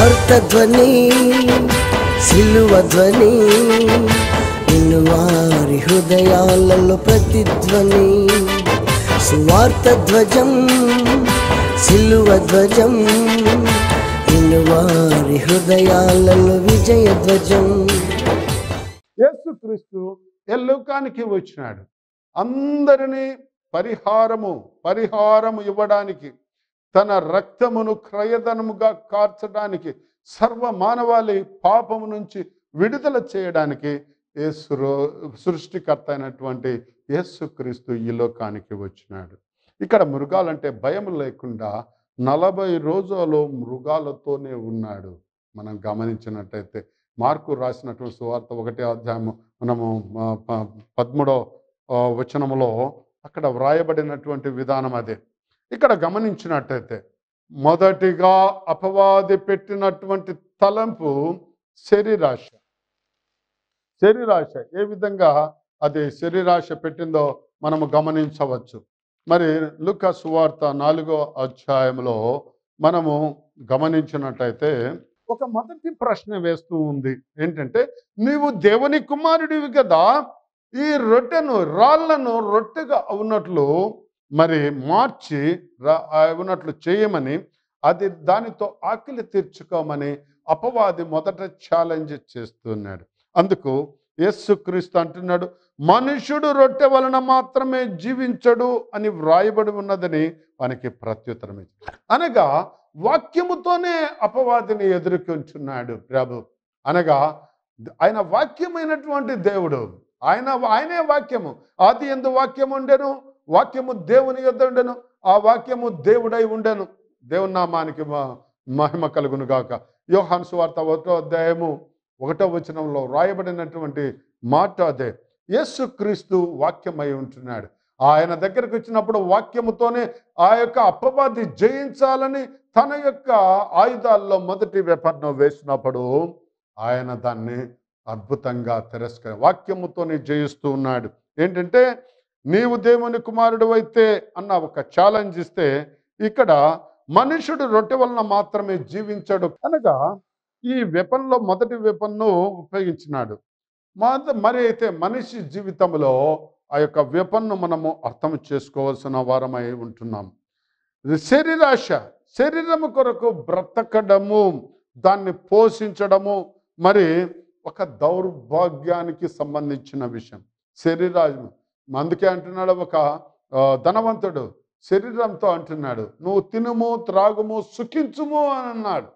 సువార్త ధ్వని సిలువ ధ్వని నిన్ను వారి హృదయాలలో ప్రతిధ్వని సువార్త ధ్వజం సిలువ ధ్వజం నిన్ను వారి హృదయాలలో విజయ ధ్వజం యేసుక్రీస్తు ఏ లోకానికి వచ్చినాడు అందరినీ పరిహారము పరిహారము ఇవ్వడానికి తన రక్తమును క్రయధనముగా కార్చడానికి సర్వ మానవాళి పాపము నుంచి విడుదల చేయడానికి యేసు సృష్టికర్త అయినటువంటి యేసుక్రీస్తు ఈ లోకానికి వచ్చినాడు ఇక్కడ మృగాలంటే భయం లేకుండా నలభై రోజులు మృగాలతోనే ఉన్నాడు మనం గమనించినట్టయితే మార్కు రాసినటువంటి సువార్త ఒకటే అధ్యాయము మనము ఆ, ప- పదమూడో ఆ, వచనములో అక్కడ వ్రాయబడినటువంటి విధానం అదే ఇక్కడ గమనించినట్టయితే మొదటిగా అపవాది పెట్టినటువంటి తలంపు శరీరాశ శరీరాశ ఏ విధంగా అది శరీరాశ పెట్టిందో మనము గమనించవచ్చు మరి లుక సువార్త నాలుగో అధ్యాయంలో మనము గమనించినట్టయితే ఒక మొదటి ప్రశ్న వేస్తూ ఉంది ఏంటంటే నీవు దేవుని కుమారుడివి కదా ఈ రొట్టెను రాళ్లను రొట్టెగా అవునట్లు మరి మార్చి రా- అవునట్లు చేయమని అది దానితో ఆకలి తీర్చుకోమని అపవాది మొదట ఛాలెంజ్ చేస్తున్నాడు అందుకు యేసుక్రీస్తు అంటున్నాడు మనుషుడు రొట్టె వలన మాత్రమే జీవించడు అని వ్రాయబడి ఉన్నదని వానికి ప్రత్యుత్తరం ఇచ్చాడు అనగా వాక్యముతోనే అపవాదిని ఎదుర్కొంటున్నాడు ప్రభు అనగా ఆయన వాక్యమైనటువంటి దేవుడు ఆయన ఆయనే వాక్యము ఆది ఎందు వాక్యము ఉండెను వాక్యము దేవుని యొద్ద ఉండెను ఆ వాక్యము దేవుడై ఉండెను దేవుని నామానికి మ- మహిమ కలుగును గాక యోహాను సువార్త ఒకటో అధ్యాయము ఒకటో వచనంలో రాయబడినటువంటి మాట అదే యేసుక్రీస్తు వాక్యమై ఉంటున్నాడు ఆయన దగ్గరకు వచ్చినప్పుడు వాక్యముతోనే ఆ యొక్క అపవాది జయించాలని తన యొక్క ఆయుధాల్లో మొదటి వెపర్ను వేసినప్పుడు ఆయన దాన్ని అద్భుతంగా తిరస్కరి వాక్యముతోనే జయిస్తూ ఉన్నాడు ఏంటంటే నీవు దేవుని కుమారుడు అయితే అన్న ఒక ఛాలెంజ్ ఇస్తే ఇక్కడ మనుషుడు రొట్టె వలన మాత్రమే జీవించడు అనగా ఈ వెపన్లో మొదటి వెపన్ను ఉపయోగించినాడు మాత మరి అయితే మనిషి జీవితంలో ఆ యొక్క వెపన్ను మనము అర్థం చేసుకోవాల్సిన వారమై ఉంటున్నాం ఇది శరీరాశ శరీరము కొరకు బ్రతకడము దాన్ని పోషించడము మరి ఒక దౌర్భాగ్యానికి సంబంధించిన విషయం శరీరాజం అందుకే అంటున్నాడు ఒక ఆ, ధనవంతుడు శరీరంతో అంటున్నాడు నువ్వు తినుము త్రాగుము సుఖించుము అని అన్నాడు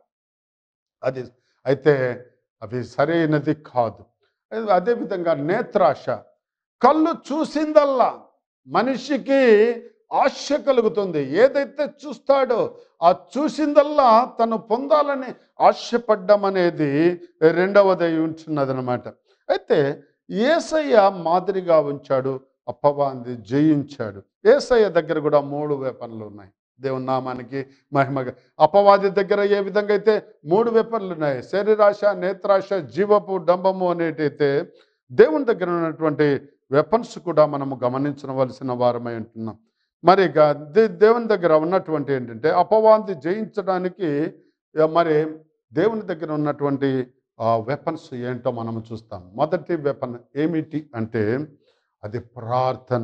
అది అయితే అవి సరైనది కాదు అదే- అదేవిధంగా నేత్రాశ కళ్ళు చూసిందల్లా మనిషికి ఆశ కలుగుతుంది ఏదైతే చూస్తాడో ఆ చూసిందల్లా తను పొందాలని ఆశపడ్డం అనేది రెండవది అయి ఉంటున్నదనమాట అయితే ఏసయ్య మాదిరిగా ఉంచాడు అప్పవాంది జయించాడు ఏసయ్య దగ్గర కూడా మూడు వేపనలు ఉన్నాయి దేవుని నామానికి మహిమగా అపవాది దగ్గర ఏ విధంగా అయితే మూడు వెపన్లు ఉన్నాయి శరీరాశ నేత్రాశ జీవపు డంబము అనేటైతే దేవుని దగ్గర ఉన్నటువంటి వెపన్స్ కూడా మనము గమనించవలసిన వారమై ఉంటున్నాం మరి ఇక దే- దేవుని దగ్గర ఉన్నటువంటి ఏంటంటే అపవాది జయించడానికి ఇక మరి దేవుని దగ్గర ఉన్నటువంటి వెపన్స్ ఏంటో మనం చూస్తాం మొదటి వెపన్ ఏమిటి అంటే అది ప్రార్థన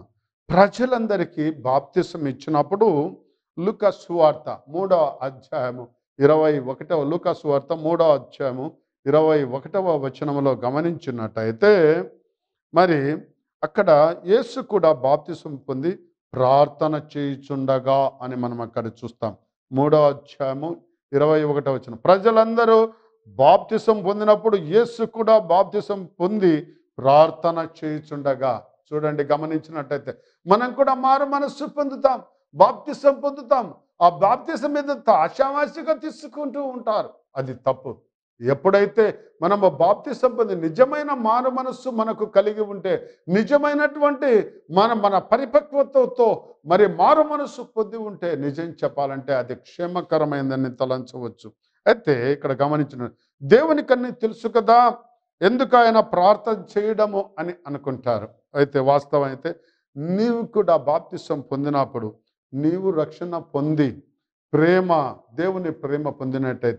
ప్రజలందరికీ బాప్తిసం ఇచ్చినప్పుడు లుక సువార్త మూడో అధ్యాయము ఇరవై ఒకటవ లుక సువార్త మూడో అధ్యాయము ఇరవై ఒకటవ వచనంలో గమనించినట్టయితే మరి అక్కడ యేసు కూడా బాప్తిసం పొంది ప్రార్థన చేయుచుండగా అని మనం అక్కడ చూస్తాం మూడో అధ్యాయము ఇరవై ఒకటో వచనం ప్రజలందరూ బాప్తిసం పొందినప్పుడు యేసు కూడా బాప్తిసం పొంది ప్రార్థన చేయుచుండగా చూడండి గమనించినట్టయితే మనం కూడా మారు మనస్సు పొందుతాం బాప్తిసం పొందుతాం ఆ బాప్తిసం మీద ఆశామాషిగా తీసుకుంటూ ఉంటారు అది తప్పు ఎప్పుడైతే మనము బాప్తిసం పొంది నిజమైన మారు మనస్సు మనకు కలిగి ఉంటే నిజమైనటువంటి మన మన పరిపక్వతతో మరి మారు మనస్సు పొంది ఉంటే నిజం చెప్పాలంటే అది క్షేమకరమైందని తలంచవచ్చు అయితే ఇక్కడ గమనించిన దేవునికి అన్ని తెలుసు కదా ఎందుకు ఆయన ప్రార్థన చేయడము అని అనుకుంటారు అయితే వాస్తవం అయితే నీవు కూడా బాప్తిసం పొందినప్పుడు నీవు రక్షణ పొంది ప్రేమ దేవుని ప్రేమ పొందినట్టయితే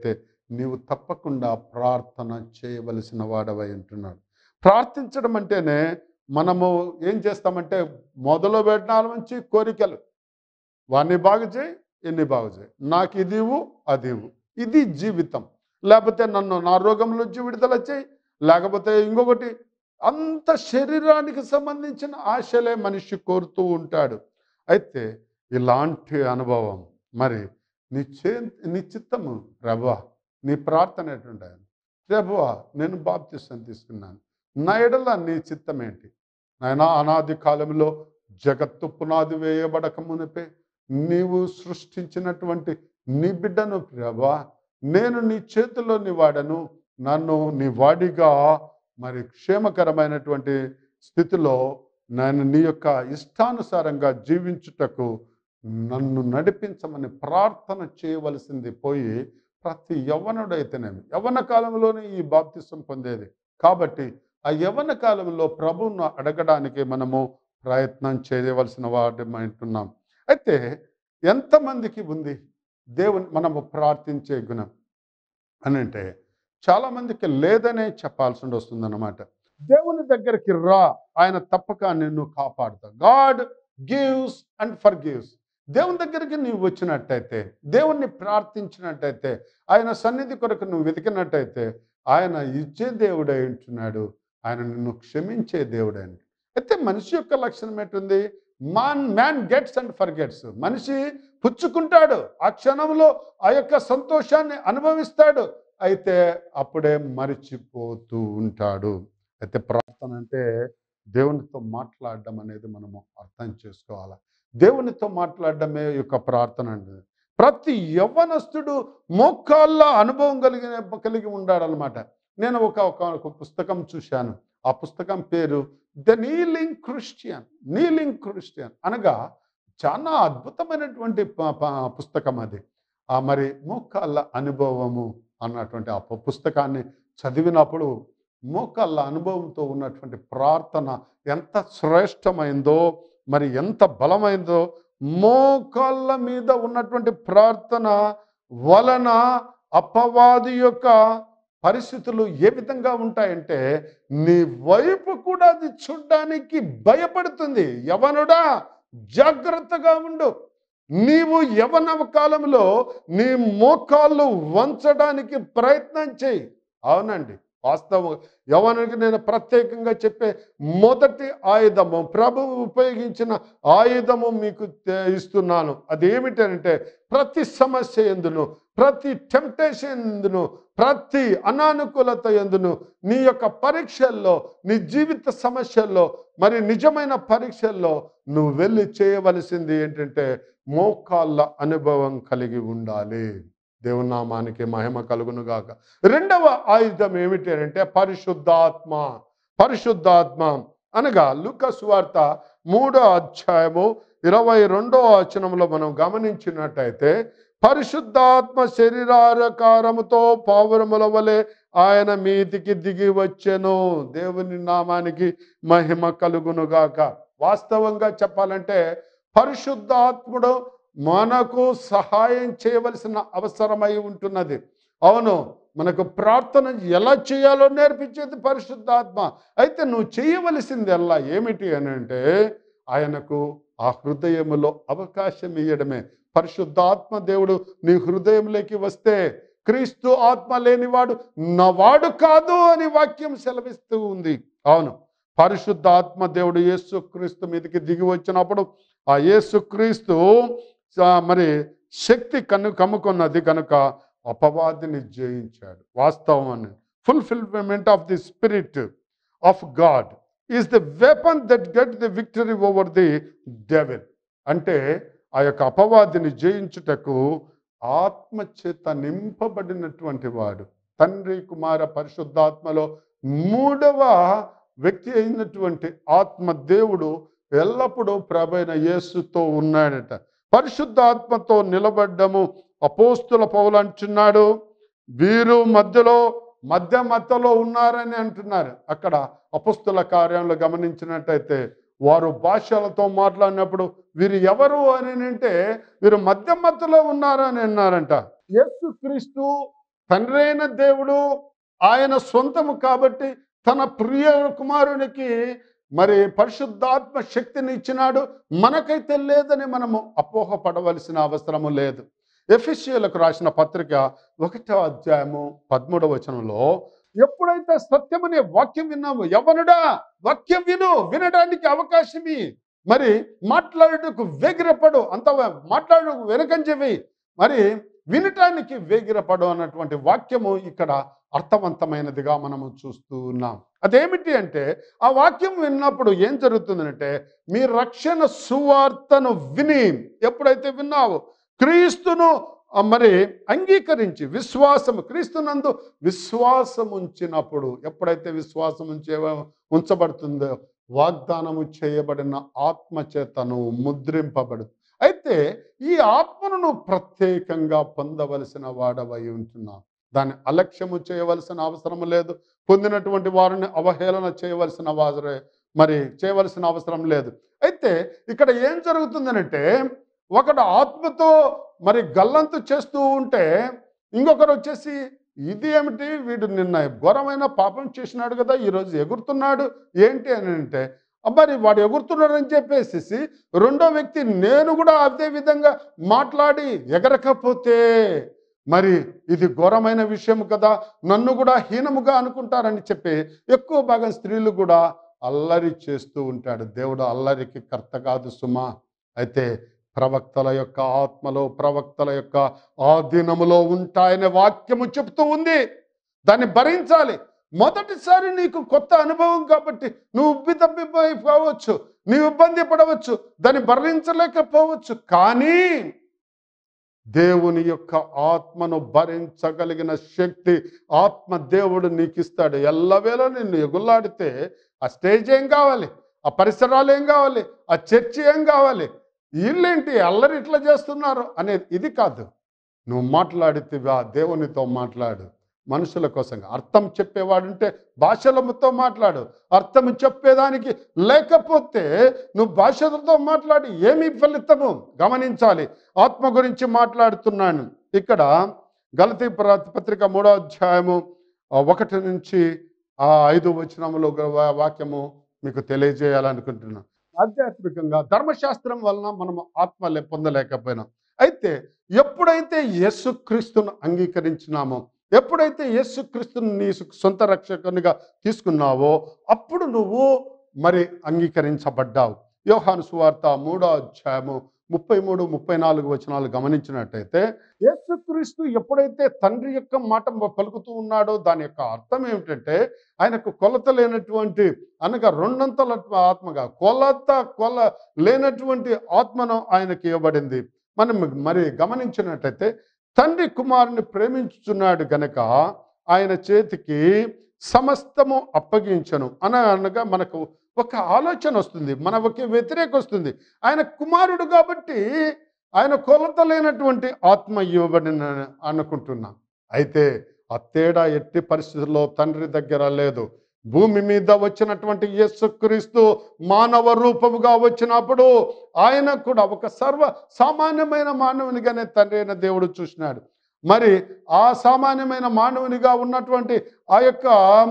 నీవు తప్పకుండా ప్రార్థన చేయవలసిన వాడవై ఉంటున్నాడు ప్రార్థించడం అంటేనే మనము ఏం చేస్తామంటే మొదలు పెట్టాల నుంచి కోరికలు వాడిని బాగు చేయి ఎన్ని బాగు చేయి నాకు ఇది ఇవ్వు అది ఇవ్వు ఇది జీవితం లేకపోతే నన్ను నా రోగం నుంచి విడుదల చేయి లేకపోతే ఇంకొకటి అంత శరీరానికి సంబంధించిన ఆశలే మనిషి కోరుతూ ఉంటాడు అయితే ఇలాంటి అనుభవం మరి నీ చే నీ చిత్తము ప్రభా నీ ప్రార్థన ఎటువంటి ప్రభువా నేను బాప్తిష్టం తీసుకున్నాను నా ఎడల నీ చిత్తం ఏంటి నాయన అనాది కాలంలో జగత్తు పునాది వేయబడక మునిపే నీవు సృష్టించినటువంటి నీ బిడ్డను ప్రభా నేను నీ చేతిలోని వాడను నన్ను నీ వాడిగా మరి క్షేమకరమైనటువంటి స్థితిలో నేను నీ యొక్క ఇష్టానుసారంగా జీవించుటకు నన్ను నడిపించమని ప్రార్థన చేయవలసింది పోయి ప్రతి యవ్వనుడైతేనేమి యవ్వన కాలంలోనే ఈ బాప్తిసం పొందేది కాబట్టి ఆ యవ్వన కాలంలో ప్రభువును అడగడానికి మనము ప్రయత్నం చేయవలసిన వాడమంటున్నాం అయితే ఎంతమందికి ఉంది దేవుని మనము ప్రార్థించే గుణం అని అంటే చాలామందికి లేదనే చెప్పాల్సి వస్తుందన్నమాట దేవుని దగ్గరికి రా ఆయన తప్పక నిన్ను కాపాడుతా God gives and for gives దేవుని దగ్గరికి నీవు వచ్చినట్టయితే దేవుణ్ణి ప్రార్థించినట్టయితే ఆయన సన్నిధి కొరకు నువ్వు వెతికినట్టయితే ఆయన ఇచ్చే దేవుడై ఉంటున్నాడు ఆయన నిన్ను క్షమించే దేవుడై ఉంటున్నాడు. అయితే మనిషి యొక్క లక్షణం ఏంటుంది man man gets and for gets మనిషి పుచ్చుకుంటాడు ఆ క్షణంలో ఆ యొక్క సంతోషాన్ని అనుభవిస్తాడు అయితే అప్పుడే మరిచిపోతూ ఉంటాడు అయితే ప్రార్థన అంటే దేవునితో మాట్లాడడం అనేది మనము అర్థం చేసుకోవాలి దేవునితో మాట్లాడడమే యొక్క ప్రార్థన అండి ప్రతి యవ్వనస్తుడు మోకాళ్ళ అనుభవం కలిగిన కలిగి ఉండాడనమాట నేను ఒక ఒక- ఒక పుస్తకం చూశాను ఆ పుస్తకం పేరు the kneeling Christian kneeling Christian అనగా చాలా అద్భుతమైనటువంటి ప- ప- పుస్తకం అది ఆ మరి మోకాళ్ళ అనుభవము అన్నటువంటి ఆ పు- పుస్తకాన్ని చదివినప్పుడు మోకాళ్ళ అనుభవంతో ఉన్నటువంటి ప్రార్థన ఎంత శ్రేష్టమైందో మరి ఎంత బలమైందో మోకాళ్ళ మీద ఉన్నటువంటి ప్రార్థన వలన అపవాది యొక్క పరిస్థితులు ఏ విధంగా ఉంటాయంటే నీ వైపు కూడా అది చూడ్డానికి భయపడుతుంది యవనుడా జాగ్రత్తగా ఉండు నీవు యవన కాలంలో నీ మోకాళ్ళు వంచడానికి ప్రయత్నం చేయి అవునండి వాస్తవం యవనునికి నేను ప్రత్యేకంగా చెప్పే మొదటి ఆయుధము ప్రభువు ఉపయోగించిన ఆయుధము మీకు తె- ఇస్తున్నాను అదేమిటంటే ప్రతి సమస్య ఎందును ప్రతి టెంప్టేషన్ ఎందును ప్రతి అనానుకూలత ఎందును నీ యొక్క పరీక్షల్లో నీ జీవిత సమస్యల్లో మరి నిజమైన పరీక్షల్లో నువ్వు వెళ్ళి చేయవలసింది ఏంటంటే మోకాళ్ళ అనుభవం కలిగి ఉండాలి దేవుని నామానికి మహిమ కలుగును గాక రెండవ ఆయుధం ఏమిటి అంటే పరిశుద్ధాత్మ పరిశుద్ధాత్మ అనగా లుకస్ వార్త మూడో అధ్యాయము ఇరవై రెండో వచనంలో మనం గమనించినట్టయితే పరిశుద్ధాత్మ శరీరారకారముతో పావురముల వలె ఆయన మీదికి దిగి వచ్చెను దేవుని నామానికి మహిమ కలుగునుగాక వాస్తవంగా చెప్పాలంటే పరిశుద్ధాత్ముడు మనకు సహాయం చేయవలసిన అవసరమై ఉంటున్నది అవును మనకు ప్రార్థన ఎలా చేయాలో నేర్పించేది పరిశుద్ధాత్మ అయితే నువ్వు చేయవలసింది ఎలా ఏమిటి అని అంటే ఆయనకు ఆ హృదయములో అవకాశం ఇవ్వడమే పరిశుద్ధాత్మ దేవుడు నీ హృదయంలోకి వస్తే క్రీస్తు ఆత్మ లేనివాడు నవాడు కాదు అని వాక్యం సెలవిస్తూ ఉంది అవును పరిశుద్ధాత్మ దేవుడు యేసు క్రీస్తు మీదకి దిగి వచ్చినప్పుడు ఆ యేసు క్రీస్తు మరి శక్తి కన్ను కమ్ముకున్నది కనుక అపవాదిని జయించాడు వాస్తవం అని fulfilment of the spirit of God is the weapon that get the victory over the devil అంటే ఆ యొక్క అపవాదిని జయించుటకు ఆత్మ చేత నింపబడినటువంటి వాడు తండ్రి కుమార పరిశుద్ధాత్మలో మూడవ వ్యక్తి అయినటువంటి ఆత్మ దేవుడు ఎల్లప్పుడూ ప్రభైన యేసుతో ఉన్నాడట పరిశుద్ధాత్మతో నిలబడ్డము అపోస్తుల పౌలు అంటున్నాడు వీరు మధ్యలో మధ్య మధ్యలో ఉన్నారని అంటున్నారు అక్కడ అపుస్తుల కార్యంలో గమనించినట్టయితే వారు భాషలతో మాట్లాడినప్పుడు వీరు ఎవరు అని అంటే వీరు మధ్య మధ్యలో ఉన్నారని అన్నారంట యేసు క్రీస్తు తండ్రి అయిన దేవుడు ఆయన సొంతము కాబట్టి తన ప్రియ కుమారునికి మరి పరిశుద్ధాత్మ శక్తిని ఇచ్చినాడు మనకైతే లేదని మనము అపోహపడవలసిన అవసరము లేదు ఎఫిషియలకు రాసిన పత్రిక ఒకటో అధ్యాయము పదమూడవ వచనంలో ఎప్పుడైతే సత్యమనే వాక్యం విన్నామో యవనుడా వాక్యం విను వినడానికి అవకాశమి మరి మాట్లాడుటకు వేగిరపడు అంత మాట్లాడుటకు వెనకంజవి మరి వినటానికి వేగిరపడు అన్నటువంటి వాక్యము ఇక్కడ అర్థవంతమైనదిగా మనము చూస్తూ ఉన్నాం అదేమిటి అంటే ఆ వాక్యం విన్నప్పుడు ఏం జరుగుతుందంటే మీ రక్షణ సువార్తను విని ఎప్పుడైతే విన్నావో క్రీస్తును ఆ, మరి అంగీకరించి విశ్వాసము క్రీస్తునందు విశ్వాసం ఉంచినప్పుడు ఎప్పుడైతే విశ్వాసం ఉంచే ఉంచబడుతుందో వాగ్దానము చేయబడిన ఆత్మ చేతను ముద్రింపబడు అయితే ఈ ఆత్మను నువ్వు ప్రత్యేకంగా పొందవలసిన వాడవై ఉంటున్నావు దాన్ని అలక్ష్యము చేయవలసిన అవసరం లేదు పొందినటువంటి వారిని అవహేళన చేయవలసిన వారే మరి చేయవలసిన అవసరం లేదు అయితే ఇక్కడ ఏం జరుగుతుందనంటే ఒకడు ఆత్మతో మరి గల్లంతు చేస్తూ ఉంటే ఇంకొకరు వచ్చేసి ఇది ఏమిటి వీడు నిన్న ఘోరమైన పాపం చేసినాడు కదా ఈరోజు ఎగురుతున్నాడు ఏంటి అని అంటే మరి వాడు ఎగురుతున్నాడు అని చెప్పేసి రెండో వ్యక్తి నేను కూడా అదే విధంగా మాట్లాడి ఎగరకపోతే మరి ఇది ఘోరమైన విషయం కదా నన్ను కూడా హీనముగా అనుకుంటారని చెప్పి ఎక్కువ భాగం స్త్రీలు కూడా అల్లరి చేస్తూ ఉంటాడు దేవుడు అల్లరికి కర్త కాదు సుమా అయితే ప్రవక్తల యొక్క ఆత్మలో ప్రవక్తల యొక్క ఆధీనములో ఉంటాయనే వాక్యము చెప్తూ ఉంది దాన్ని భరించాలి మొదటిసారి నీకు కొత్త అనుభవం కాబట్టి నువ్వు ఉబ్బి తప్పిపోయిపోవచ్చు నీవు ఇబ్బంది పడవచ్చు దాన్ని భరించలేకపోవచ్చు కానీ దేవుని యొక్క ఆత్మను భరించగలిగిన శక్తి ఆత్మ దేవుడు నీకు ఇస్తాడు ఎల్లవేళ నిన్ను ఎగులాడితే ఆ స్టేజ్ ఏం కావాలి ఆ పరిసరాలు ఏం కావాలి ఆ చర్చి ఏం కావాలి వీళ్ళేంటి అల్లరి ఇట్లా చేస్తున్నారు అనేది ఇది కాదు నువ్వు మాట్లాడితేవా దేవునితో మాట్లాడు మనుషుల కోసం అర్థం చెప్పేవాడుంటే భాషలతో మాట్లాడు అర్థం చెప్పేదానికి లేకపోతే నువ్వు భాషలతో మాట్లాడి ఏమి ఫలితము గమనించాలి ఆత్మ గురించి మాట్లాడుతున్నాను ఇక్కడ గలతీ ప్ర- పత్రిక మూడో అధ్యాయము ఆ, ఒకటి నుంచి ఆ ఐదు వచనములో గల వా- వాక్యము మీకు తెలియజేయాలనుకుంటున్నాను ఆధ్యాత్మికంగా ధర్మశాస్త్రం వలన మనం ఆత్మ లే- పొందలేకపోయినాం అయితే ఎప్పుడైతే యేసుక్రీస్తును అంగీకరించినామో ఎప్పుడైతే యేసుక్రీస్తుని నీ సు- సొంత రక్షకునిగా తీసుకున్నావో అప్పుడు నువ్వు మరి అంగీకరించబడ్డావు యోహాను సువార్త మూడో అధ్యాయము ముప్పై మూడు ముప్పై నాలుగు వచనాలు గమనించినట్టయితే యేసుక్రీస్తు ఎప్పుడైతే తండ్రి యొక్క మాట పలుకుతూ ఉన్నాడో దాని యొక్క అర్థం ఏమిటంటే ఆయనకు కొలత లేనటువంటి అనగా రెండంతల ఆత్మగా కొలత కొల లేనటువంటి ఆత్మను ఆయనకి ఇవ్వబడింది మనం మరి గమనించినట్టయితే తండ్రి కుమారుని ప్రేమించుచున్నాడు గనక ఆయన చేతికి సమస్తము అప్పగించను అన అనగా మనకు ఒక ఆలోచన వస్తుంది మన ఒక వ్యతిరేక వస్తుంది ఆయన కుమారుడు కాబట్టి ఆయన కొలత లేనటువంటి ఆత్మ ఇవ్వబడిన అనుకుంటున్నాం అయితే ఆ తేడా ఎట్టి పరిస్థితుల్లో తండ్రి దగ్గర లేదు భూమి మీద వచ్చినటువంటి యేసుక్రీస్తు మానవ రూపముగా వచ్చినప్పుడు ఆయన కూడా ఒక సర్వ సామాన్యమైన మానవునిగానే తండ్రి అయిన దేవుడు చూసినాడు మరి ఆ సామాన్యమైన మానవునిగా ఉన్నటువంటి ఆ యొక్క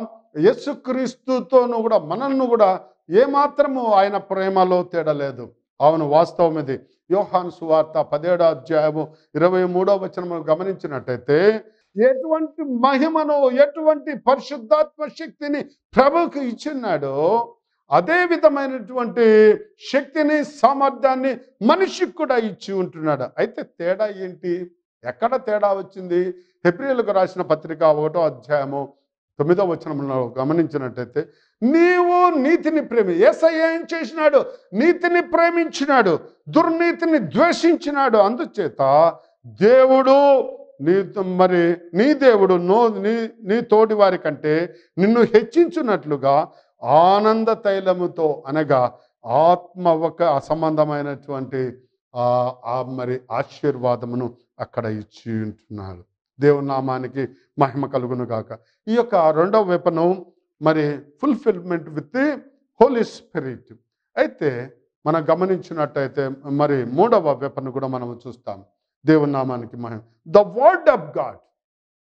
యేసుక్రీస్తుతోను కూడా మనల్ని కూడా ఏమాత్రము ఆయన ప్రేమలో తేడలేదు అవును వాస్తవం ఇది యోహాను సువార్త పదేడో అధ్యాయము ఇరవై మూడో వచనము గమనించినట్టయితే ఎటువంటి మహిమను ఎటువంటి పరిశుద్ధాత్మ శక్తిని ప్రభుకు ఇచ్చినాడో అదే విధమైనటువంటి శక్తిని సామర్థ్యాన్ని మనిషికి కూడా ఇచ్చి ఉంటున్నాడు అయితే తేడా ఏంటి ఎక్కడ తేడా వచ్చింది హెబ్రిలకు రాసిన పత్రిక ఒకటో అధ్యాయము తొమ్మిదో వచనంలో గమనించినట్టయితే నీవు నీతిని ప్రేమి ఏసై ఏం చేసినాడు నీతిని ప్రేమించినాడు దుర్నీతిని ద్వేషించినాడు అందుచేత దేవుడు నీ మరి నీ దేవుడు నో నీ నీ తోటి వారి కంటే నిన్ను హెచ్చించున్నట్లుగా ఆనంద తైలముతో అనగా ఆత్మ ఒక అసంబంధమైనటువంటి ఆ ఆ మరి ఆశీర్వాదమును అక్కడ ఇచ్చి ఉంటున్నాడు దేవుని నామానికి మహిమ కలుగును గాక ఈ యొక్క రెండవ వెపను మరి fulfilment with the holy spirit అయితే మనం గమనించినట్టయితే మరి మూడవ వెపను కూడా మనం చూస్తాం దేవుని నామానికి మహిమ ద వర్డ్ ఆఫ్ గాడ్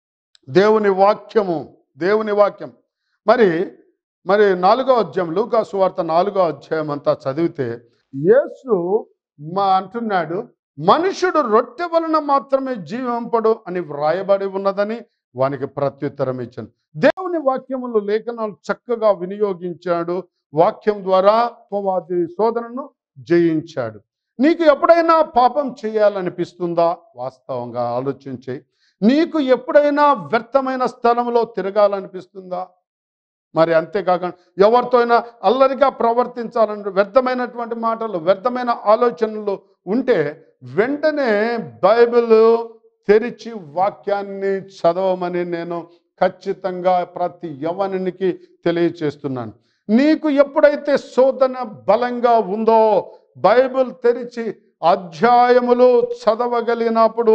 దేవుని వాక్యము దేవుని వాక్యం మరి మరి నాలుగో అధ్యాయం లూకా సువార్త నాలుగో అధ్యాయం అంతా చదివితే యేసు మా అంటున్నాడు మనుషుడు రొట్టె వలన మాత్రమే జీవింపడు అని వ్రాయబడి ఉన్నదని వానికి ప్రత్యుత్తరం ఇచ్చాను దేవుని వాక్యములు లేఖనాలు చక్కగా వినియోగించాడు వాక్యం ద్వారా అపవాది శోధనను జయించాడు నీకు ఎప్పుడైనా పాపం చేయాలనిపిస్తుందా వాస్తవంగా ఆలోచించి నీకు ఎప్పుడైనా వ్యర్థమైన స్థలంలో తిరగాలనిపిస్తుందా మరి అంతేకాకుండా ఎవరితో అయినా అల్లరిగా ప్రవర్తించాలని వ్యర్థమైనటువంటి మాటలు వ్యర్థమైన ఆలోచనలు ఉంటే వెంటనే బైబిల్ తెరిచి వాక్యాన్ని చదవమని నేను ఖచ్చితంగా ప్రతి యవనునికి తెలియచేస్తున్నాను నీకు ఎప్పుడైతే శోధన బలంగా ఉందో బైబిల్ తెరిచి అధ్యాయములు చదవగలిగినప్పుడు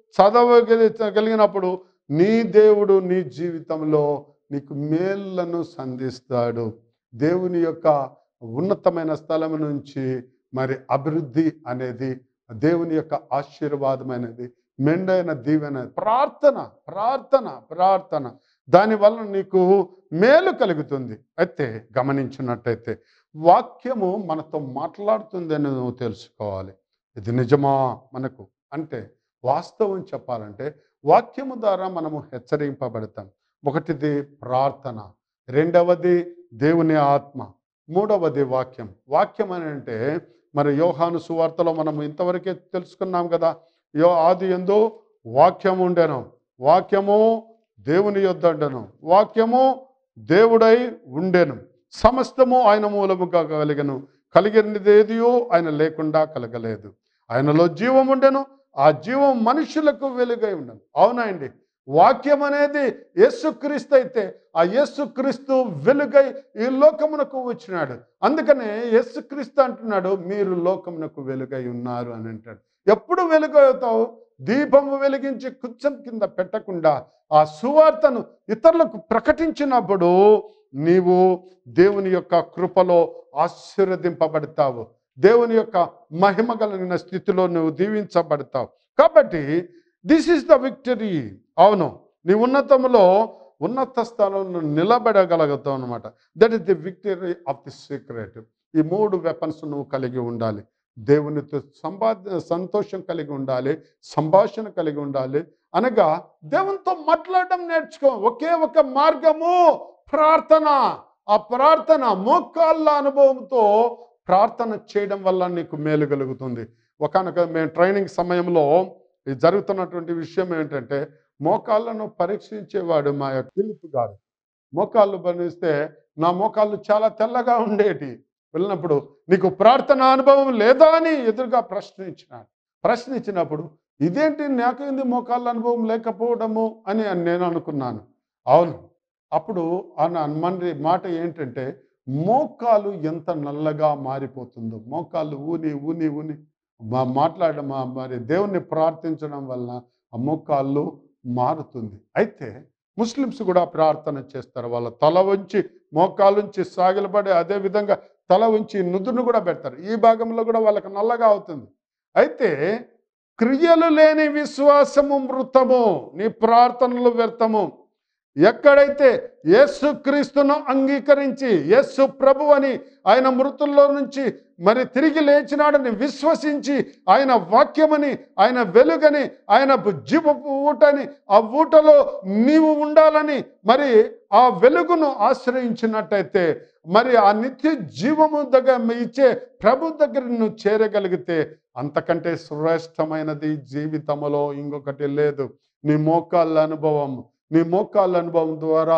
చదవగలిగినప్పుడు నీ దేవుడు నీ జీవితంలో నీకు మేళ్లను సంధిస్తాడు దేవుని యొక్క ఉన్నతమైన స్థలం నుంచి మరి అభివృద్ధి అనేది దేవుని యొక్క ఆశీర్వాదమైనది మెండైన దీవెన ప్రార్థన ప్రార్థన ప్రార్థన దానివల్ల నీకు మేలు కలుగుతుంది అయితే గమనించినట్టయితే వాక్యము మనతో మాట్లాడుతుందని నువ్వు తెలుసుకోవాలి ఇది నిజమా మనకు అంటే వాస్తవం చెప్పాలంటే వాక్యము ద్వారా మనము హెచ్చరింపబడతాం ఒకటిది ప్రార్థన రెండవది దేవుని ఆత్మ మూడవది వాక్యం వాక్యం అని అంటే మరి యోహాను సువార్తలో మనం ఇంతవరకే తెలుసుకున్నాం కదా యో ఆది ఎందు వాక్యం ఉండెను వాక్యము దేవుని యొద్ద ఉండెను వాక్యము దేవుడై ఉండెను సమస్తము ఆయన మూలముగా కలిగను కలిగినదేదియో ఆయన లేకుండా కలగలేదు ఆయనలో జీవం ఉండెను ఆ జీవం మనుషులకు వెలుగై ఉండను అవునండి వాక్యం అనేది యేసుక్రీస్తు అయితే ఆ యేసుక్రీస్తు వెలుగై ఈ లోకమునకు వచ్చినాడు అందుకనే యేసుక్రీస్తు అంటున్నాడు మీరు లోకమునకు వెలుగై ఉన్నారు అని అంటాడు ఎప్పుడు వెలుగవుతావు దీపము వెలిగించి కుచ్చం కింద పెట్టకుండా ఆ సువార్తను ఇతరులకు ప్రకటించినప్పుడు నీవు దేవుని యొక్క కృపలో ఆశీర్వదింపబడతావు దేవుని యొక్క మహిమ కలిగిన స్థితిలో నువ్వు దీవించబడతావు కాబట్టి దిస్ ఈస్ ద విక్టరీ అవును నీ ఉన్నతములో ఉన్నత స్థలంలో నిలబడగలుగుతావు అనమాట that is the victory of the secret ఈ మూడు వెపన్స్ నువ్వు కలిగి ఉండాలి దేవునితో సంపాద సంతోషం కలిగి ఉండాలి సంభాషణ కలిగి ఉండాలి అనగా దేవునితో మాట్లాడడం నేర్చుకో ఒకే ఒక మార్గము ప్రార్థన ఆ ప్రార్థన మోకాళ్ళ అనుభవంతో ప్రార్థన చేయడం వల్ల నీకు మేలు కలుగుతుంది ఒకనొక మేము ట్రైనింగ్ సమయంలో ఇది జరుగుతున్నటువంటి విషయం ఏంటంటే మోకాళ్ళను పరీక్షించేవాడు మా యొక్క ఫిలిప్ గారు మోకాళ్ళు బలిస్తే నా మోకాళ్ళు చాలా తెల్లగా ఉండేటి వెళ్ళినప్పుడు నీకు ప్రార్థన అనుభవం లేదా అని ఎదురుగా ప్రశ్నించినాడు ప్రశ్నించినప్పుడు ఇదేంటి నాకు ఏంది మోకాళ్ళ అనుభవం లేకపోవడము అని నేను అనుకున్నాను అవును అప్పుడు అన్న మన మాట ఏంటంటే మోకాలు ఎంత నల్లగా మారిపోతుందో మోకాళ్ళు ఊని ఊని ఊని మా మాట్లాడడం మా- మరి దేవుణ్ణి ప్రార్థించడం వలన ఆ మోకాళ్ళు మారుతుంది అయితే ముస్లిమ్స్ కూడా ప్రార్థన చేస్తారు వాళ్ళ తల వంచి మోకాలుంచి సాగిలపడి అదే విధంగా తల ఉంచి నుదురును కూడా పెడతారు ఈ భాగంలో కూడా వాళ్ళకి నల్లగా అవుతుంది అయితే క్రియలు లేని విశ్వాసము మృతము నీ ప్రార్థనలు వ్యర్థము ఎక్కడైతే యేసు క్రీస్తును అంగీకరించి యేసు ప్రభు అని ఆయన మృతుల్లో నుంచి మరి తిరిగి లేచినాడని విశ్వసించి ఆయన వాక్యమని ఆయన వెలుగని ఆయన జీవపు ఊటని ఆ ఊటలో నీవు ఉండాలని మరి ఆ వెలుగును ఆశ్రయించినట్టయితే మరి ఆ నిత్య జీవము దగ్గర ఇచ్చే ప్రభు దగ్గర నువ్వు చేరగలిగితే అంతకంటే శ్రేష్టమైనది జీవితంలో ఇంకొకటి లేదు నీ మోకాళ్ళ అనుభవం నీ మోకాళ్ళ అనుభవం ద్వారా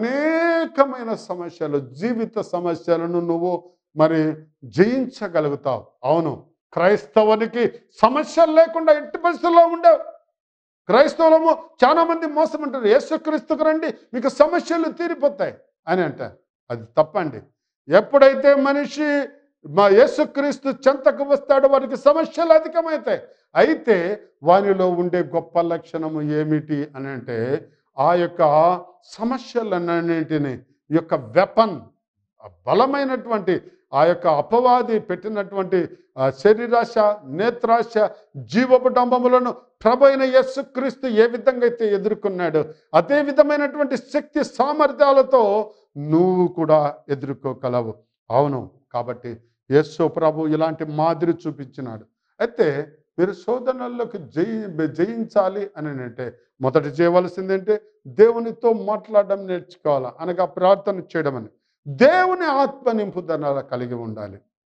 అనేకమైన సమస్యలు జీవిత సమస్యలను నువ్వు మరి జయించగలుగుతావు అవును క్రైస్తవునికి సమస్యలు లేకుండా ఎట్టి పరిస్థితుల్లో ఉండవు క్రైస్తవులము చాలా మంది మోసం అంటారు యేసుక్రీస్తుకు రండి మీకు సమస్యలు తీరిపోతాయి అని అంటారు అది తప్పండి ఎప్పుడైతే మనిషి మా యేసుక్రీస్తు చెంతకు వస్తాడో వారికి సమస్యలు అధికమవుతాయి అయితే వానిలో ఉండే గొప్ప లక్షణము ఏమిటి అని అంటే ఆ యొక్క సమస్యలన్నింటినీ ఈ యొక్క వెపన్ బలమైనటువంటి ఆ యొక్క అపవాది పెట్టినటువంటి ఆ, శరీరాశ నేత్రాశ జీవపు డంబములను ప్రభు అయిన యేసుక్రీస్తు ఏ విధంగా అయితే ఎదుర్కొన్నాడు అదే విధమైనటువంటి శక్తి సామర్థ్యాలతో నువ్వు కూడా ఎదుర్కోగలవు అవును కాబట్టి యేసు ప్రభు ఇలాంటి మాదిరి చూపించినాడు అయితే మీరు శోధనల్లోకి జయి జయించాలి అని అంటే మొదట చేయవలసింది ఏంటి దేవునితో మాట్లాడడం నేర్చుకోవాలి అనగా ప్రార్థన చేయడం అని దేవుని ఆత్మ నింపుదల కలిగి ఉండాలి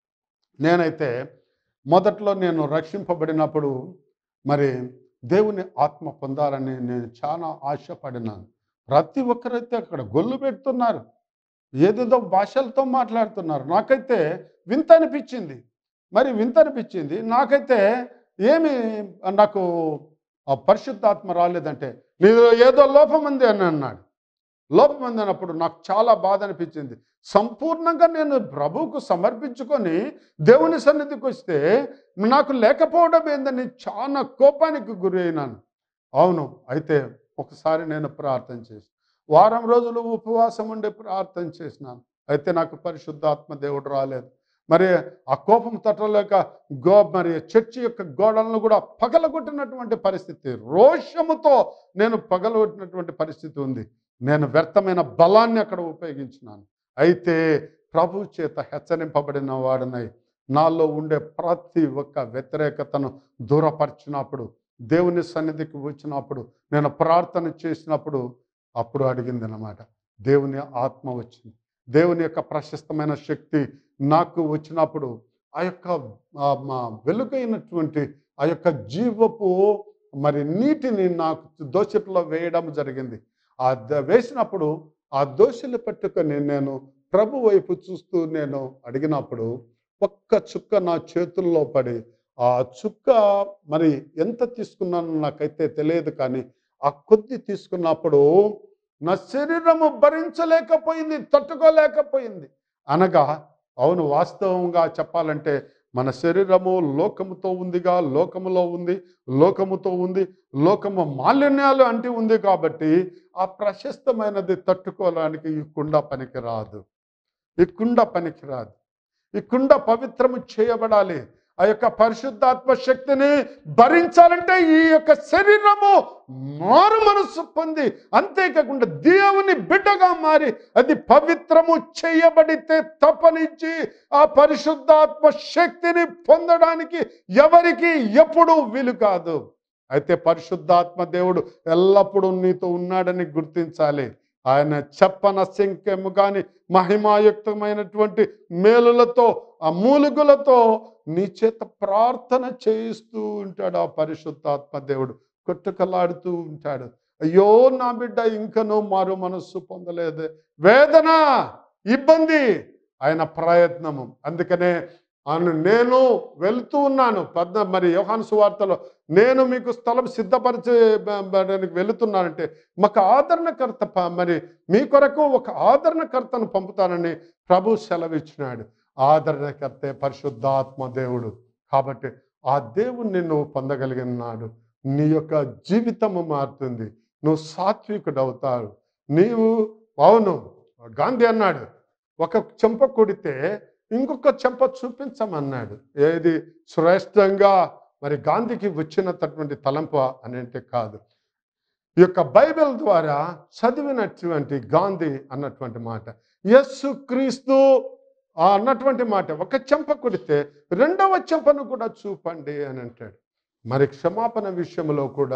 నేనైతే మొదట్లో నేను రక్షింపబడినప్పుడు మరి దేవుని ఆత్మ పొందాలని నేను చాలా ఆశపడినాను ప్రతి ఒక్కరైతే అక్కడ గొల్లు పెడుతున్నారు ఏదేదో భాషలతో మాట్లాడుతున్నారు నాకైతే వింత అనిపించింది మరి వింత అనిపించింది నాకైతే ఏమి నాకు ఆ పరిశుద్ధాత్మ రాలేదంటే నీలో ఏదో లోపం ఉంది అని అన్నాడు లోపం ఉంది అన్నప్పుడు నాకు చాలా బాధ అనిపించింది సంపూర్ణంగా నేను ప్రభువుకు సమర్పించుకొని దేవుని సన్నిధికి వస్తే నాకు లేకపోవడం ఏందని చాలా కోపానికి గురి అయినాను అవును అయితే ఒకసారి నేను ప్రార్థన చేసి వారం రోజులు ఉపవాసం ఉండి ప్రార్థన చేసినాను అయితే నాకు పరిశుద్ధాత్మ దేవుడు రాలేదు మరి ఆ కోపం తట్టలేక గో మరి చర్చి యొక్క గోడలను కూడా పగలగొట్టినటువంటి పరిస్థితి రోషముతో నేను పగలగొట్టినటువంటి పరిస్థితి ఉంది నేను వ్యర్థమైన బలాన్ని అక్కడ ఉపయోగించినాను అయితే ప్రభు చేత హెచ్చరింపబడిన వాడినై నాలో ఉండే ప్రతి ఒక్క వ్యతిరేకతను దూరపరిచినప్పుడు దేవుని సన్నిధికి వచ్చినప్పుడు నేను ప్రార్థన చేసినప్పుడు అప్పుడు అడిగింది అన్నమాట దేవుని ఆత్మ వచ్చింది దేవుని యొక్క ప్రశస్తమైన శక్తి నాకు వచ్చినప్పుడు ఆ యొక్క ఆ, మా వెలుగైనటువంటి ఆ యొక్క జీవపు మరి నీటిని నాకు దోషిలో వేయడం జరిగింది ఆ ద- వేసినప్పుడు ఆ దోషులు పట్టుకొని నేను ప్రభు వైపు చూస్తూ నేను అడిగినప్పుడు ఒక్క చుక్క నా చేతుల్లో పడి ఆ చుక్క మరి ఎంత తీసుకున్నానో నాకైతే తెలియదు కానీ ఆ కొద్ది తీసుకున్నప్పుడు నా శరీరము భరించలేకపోయింది తట్టుకోలేకపోయింది అనగా అవును వాస్తవంగా చెప్పాలంటే మన శరీరము లోకముతో ఉందిగా లోకములో ఉంది లోకముతో ఉంది లోకము మాలిన్యాలు అంటి ఉంది కాబట్టి ఆ ప్రశస్తమైనది తట్టుకోవడానికి ఈ కుండ పనికి రాదు ఈ కుండ పనికి రాదు ఈ కుండ పవిత్రము చేయబడాలి ఆ యొక్క పరిశుద్ధాత్మ శక్తిని భరించాలంటే ఈ యొక్క శరీరము మారు మనస్సు పొంది అంతేకాకుండా దేవుని బిడ్డగా మారి అది పవిత్రము చేయబడితే తప్పనించి ఆ పరిశుద్ధాత్మ శక్తిని పొందడానికి ఎవరికి ఎప్పుడూ వీలు కాదు అయితే పరిశుద్ధాత్మ దేవుడు ఎల్లప్పుడూ నీతో ఉన్నాడని గుర్తించాలి ఆయన చెప్పన శంఖ్యము కానీ మహిమాయుక్తమైనటువంటి మేలులతో ఆ మూలుగులతో నీ చేత ప్రార్థన చేయిస్తూ ఉంటాడు ఆ పరిశుద్ధాత్మ దేవుడు కొట్టుకలాడుతూ ఉంటాడు అయ్యో నా బిడ్డ ఇంకనూ మారు మనస్సు పొందలేదు వేదన ఇబ్బంది ఆయన ప్రయత్నము అందుకనే ఆయన నేను వెళ్తూ ఉన్నాను పద్మ మరి యోహాను సువార్తలో నేను మీకు స్థలం సిద్ధపరిచేయడానికి వెళుతున్నానంటే మాకు ఆదరణకర్త ప- మరి మీ కొరకు ఒక ఆదరణకర్తను పంపుతానని ప్రభు సెలవిచ్చినాడు ఆదరణకర్తే పరిశుద్ధాత్మ దేవుడు కాబట్టి ఆ దేవుణ్ణి నువ్వు పొందగలిగినాడు నీ యొక్క జీవితము మారుతుంది నువ్వు సాత్వికుడు అవుతావు నీవు అవును గాంధీ అన్నాడు ఒక చెంప కొడితే ఇంకొక చెంప చూపించమన్నాడు ఏది శ్రేష్టంగా మరి గాంధీకి వచ్చినటువంటి తలంపు అని అంటే కాదు ఈ యొక్క బైబిల్ ద్వారా చదివినటువంటి గాంధీ అన్నటువంటి మాట యస్సు క్రీస్తు ఆ అన్నటువంటి మాట ఒక చెంప కొడితే రెండవ చెంపను కూడా చూపండి అని అంటాడు మరి క్షమాపణ విషయంలో కూడా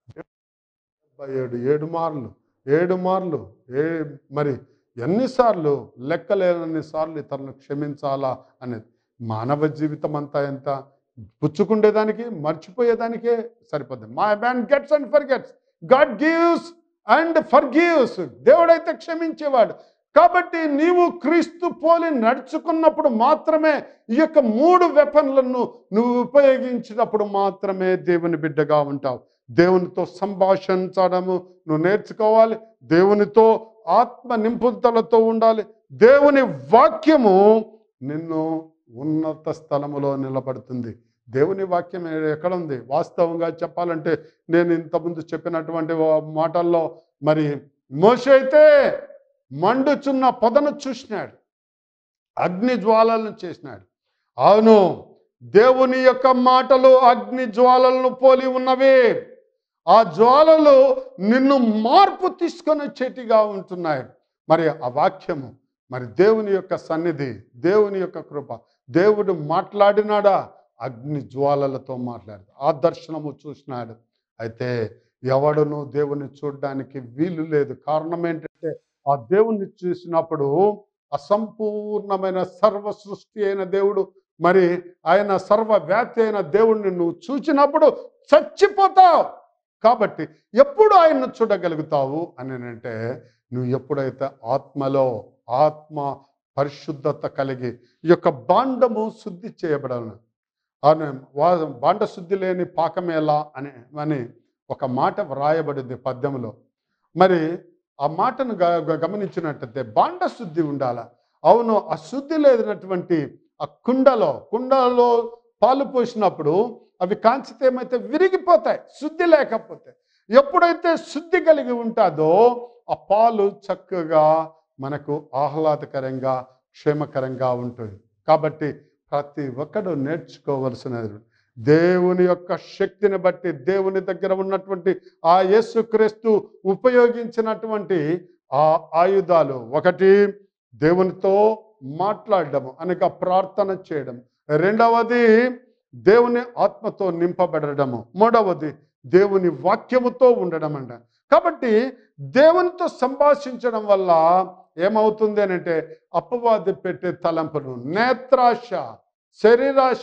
డెబ్బై ఏడు ఏడు మార్లు ఏడు మార్లు ఏ మరి ఎన్నిసార్లు లెక్కలేనన్ని సార్లు ఇతరులను క్షమించాలా అనేది మానవ జీవితం అంతా ఎంత పుచ్చుకుండేదానికి మర్చిపోయేదానికే సరిపోద్ది మా man gets and for gets God gives and for gives దేవుడైతే క్షమించేవాడు కాబట్టి నీవు క్రీస్తు పోలి నడుచుకున్నప్పుడు మాత్రమే ఈ యొక్క మూడు వెపన్లను నువ్వు ఉపయోగించినప్పుడు మాత్రమే దేవుని బిడ్డగా ఉంటావు దేవునితో సంభాషించడము నువ్వు నేర్చుకోవాలి దేవునితో ఆత్మ నింపుదలతో ఉండాలి దేవుని వాక్యము నిన్ను ఉన్నత స్థలములో నిలబడుతుంది దేవుని వాక్యం ఎక్కడ ఉంది వాస్తవంగా చెప్పాలంటే నేను ఇంతకుముందు చెప్పినటువంటి వా- మాటల్లో మరి మోష అయితే మండుచున్న పొదను చూసినాడు అగ్ని జ్వాలలను చేసినాడు అవును దేవుని యొక్క మాటలు అగ్ని జ్వాలలను పోలి ఉన్నవి ఆ జ్వాలలు నిన్ను మార్పు తీసుకొని వచ్చేటిగా ఉంటున్నాయి మరి ఆ వాక్యము మరి దేవుని యొక్క సన్నిధి దేవుని యొక్క కృప దేవుడు మాట్లాడినాడా అగ్ని జ్వాలలతో మాట్లాడు ఆ దర్శనము చూసినాడు అయితే ఎవడును దేవుని చూడడానికి వీలు లేదు కారణం ఏంటంటే ఆ దేవుణ్ణి చూసినప్పుడు అసంపూర్ణమైన సర్వ సృష్టి అయిన దేవుడు మరి ఆయన సర్వ వ్యాప్తి అయిన దేవుణ్ణి నువ్వు చూచినప్పుడు చచ్చిపోతావు కాబట్టి ఎప్పుడు ఆయన్ను చూడగలుగుతావు అని అంటే నువ్వు ఎప్పుడైతే ఆత్మలో ఆత్మ పరిశుద్ధత కలిగి ఈ యొక్క బాండము శుద్ధి చేయబడాలి అని వా- బాండ శుద్ధి లేని పాకమేలా అని అని ఒక మాట వ్రాయబడింది పద్యంలో మరి ఆ మాటను గ- గ- గమనించినట్టయితే బాండ శుద్ధి ఉండాలా అవును ఆ శుద్ధి లేనటువంటి ఆ కుండలో కుండలో పాలు పోసినప్పుడు అవి కాంచితే ఏమైతే విరిగిపోతాయి శుద్ధి లేకపోతే ఎప్పుడైతే శుద్ధి కలిగి ఉంటుందో ఆ పాలు చక్కగా మనకు ఆహ్లాదకరంగా క్షేమకరంగా ఉంటుంది కాబట్టి ప్రతి ఒక్కడు నేర్చుకోవలసినది దేవుని యొక్క శక్తిని బట్టి దేవుని దగ్గర ఉన్నటువంటి ఆ యేసుక్రీస్తు ఉపయోగించినటువంటి ఆ ఆయుధాలు ఒకటి దేవునితో మాట్లాడడము అనగా ప్రార్థన చేయడం రెండవది దేవుని ఆత్మతో నింపబడడము మూడవది దేవుని వాక్యముతో ఉండడం అంట కాబట్టి దేవునితో సంభాషించడం వల్ల ఏమవుతుంది అని అంటే అపవాది పెట్టే తలంపును నేత్రాశ శరీరాశ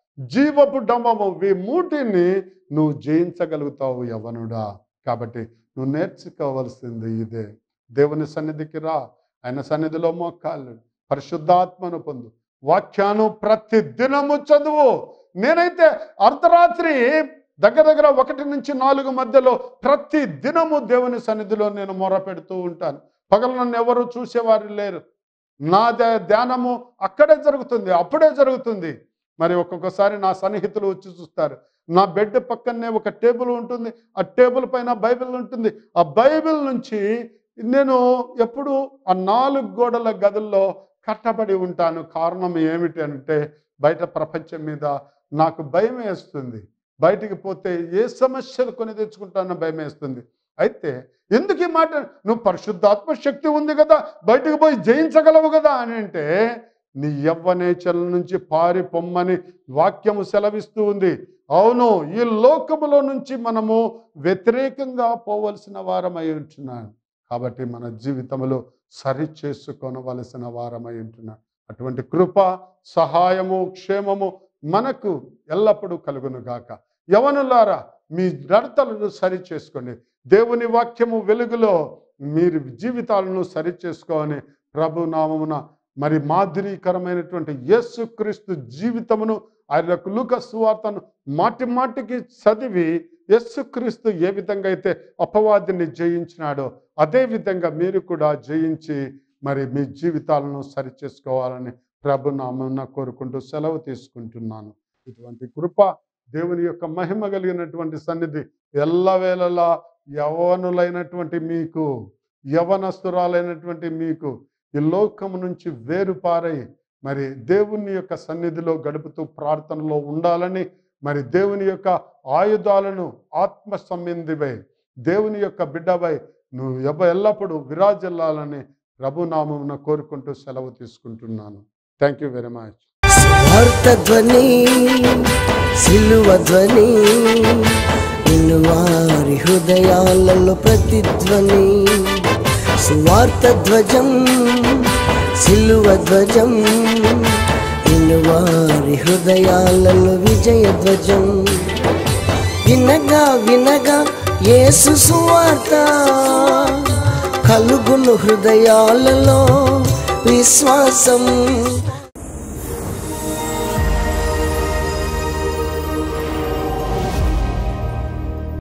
జీవపు డంబము ఈ మూటిని నువ్వు జయించగలుగుతావు యవనుడా కాబట్టి నువ్వు నేర్చుకోవలసింది ఇదే దేవుని సన్నిధికి రా ఆయన సన్నిధిలో మోకాళ్ళు పరిశుద్ధాత్మను పొందు వాక్యాను ప్రతి దినము చదువు నేనైతే అర్ధరాత్రి దగ్గర దగ్గర ఒకటి నుంచి నాలుగు మధ్యలో ప్రతి దినము దేవుని సన్నిధిలో నేను మొర పెడుతూ ఉంటాను పగలు నన్ను ఎవరు చూసేవారు లేరు నా ధ్యా- ధ్యానము అక్కడే జరుగుతుంది అప్పుడే జరుగుతుంది మరి ఒక్కొక్కసారి నా సన్నిహితులు వచ్చి చూస్తారు నా బెడ్ పక్కనే ఒక టేబుల్ ఉంటుంది ఆ టేబుల్ పైన బైబిల్ ఉంటుంది ఆ బైబిల్ నుంచి నేను ఎప్పుడు ఆ నాలుగు గోడల గదుల్లో కట్టబడి ఉంటాను కారణం ఏమిటి అంటే బయట ప్రపంచం మీద నాకు భయం వేస్తుంది బయటికి పోతే ఏ సమస్యలు కొని తెచ్చుకుంటానో భయం వేస్తుంది అయితే ఎందుకు ఈ మాట నువ్వు పరిశుద్ధాత్మ శక్తి ఉంది కదా బయటికి పోయి జయించగలవు కదా అని అంటే నీ యవ్వనేచల నుంచి పారి పొమ్మని వాక్యము సెలవిస్తూ ఉంది అవును ఈ లోకములో నుంచి మనము వ్యతిరేకంగా పోవలసిన వారమై ఉంటున్నాను కాబట్టి మన జీవితంలో సరి చేసుకొనవలసిన వారమై ఉంటున్నాను అటువంటి కృప సహాయము క్షేమము మనకు ఎల్లప్పుడూ కలుగును గాక యవనులారా మీ నడతలను సరి చేసుకోండి దేవుని వాక్యము వెలుగులో మీరు జీవితాలను సరి చేసుకొని ప్రభు నామమున మరి మాదిరీకరమైనటువంటి యేసుక్రీస్తు జీవితమును ఆయన యొక్క లూక సువార్తను మాటి మాటికి చదివి యేసుక్రీస్తు ఏ విధంగా అయితే అపవాదిని జయించినాడో అదే విధంగా మీరు కూడా జయించి మరి మీ జీవితాలను సరి చేసుకోవాలని ప్రభు నామమున కోరుకుంటూ సెలవు తీసుకుంటున్నాను ఇటువంటి కృప దేవుని యొక్క మహిమ కలిగినటువంటి సన్నిధి ఎల్లవేళలా యవనులైనటువంటి మీకు యవనస్తురాలైనటువంటి మీకు ఈ లోకము నుంచి వేరుపారై మరి దేవుని యొక్క సన్నిధిలో గడుపుతూ ప్రార్థనలో ఉండాలని మరి దేవుని యొక్క ఆయుధాలను ఆత్మ సంబంధివై దేవుని యొక్క బిడ్డవై నువ్వు ఎవ ఎల్లప్పుడూ విరాజిల్లాలని ప్రభునామమున కోరుకుంటూ సెలవు తీసుకుంటున్నాను థ్యాంక్ యూ వెరీ మచ్ స్వార్థ ధ్వని సిలువ ధ్వని నిన్ను వారి హృదయాలలో ప్రతిధ్వని సువార్త ధ్వజం సిలువ ధ్వజం నిన్ను వారి హృదయాలలో విజయ ధ్వజం వినగా వినగా యేసు సువార్త కలుగును హృదయాలలో విశ్వాసం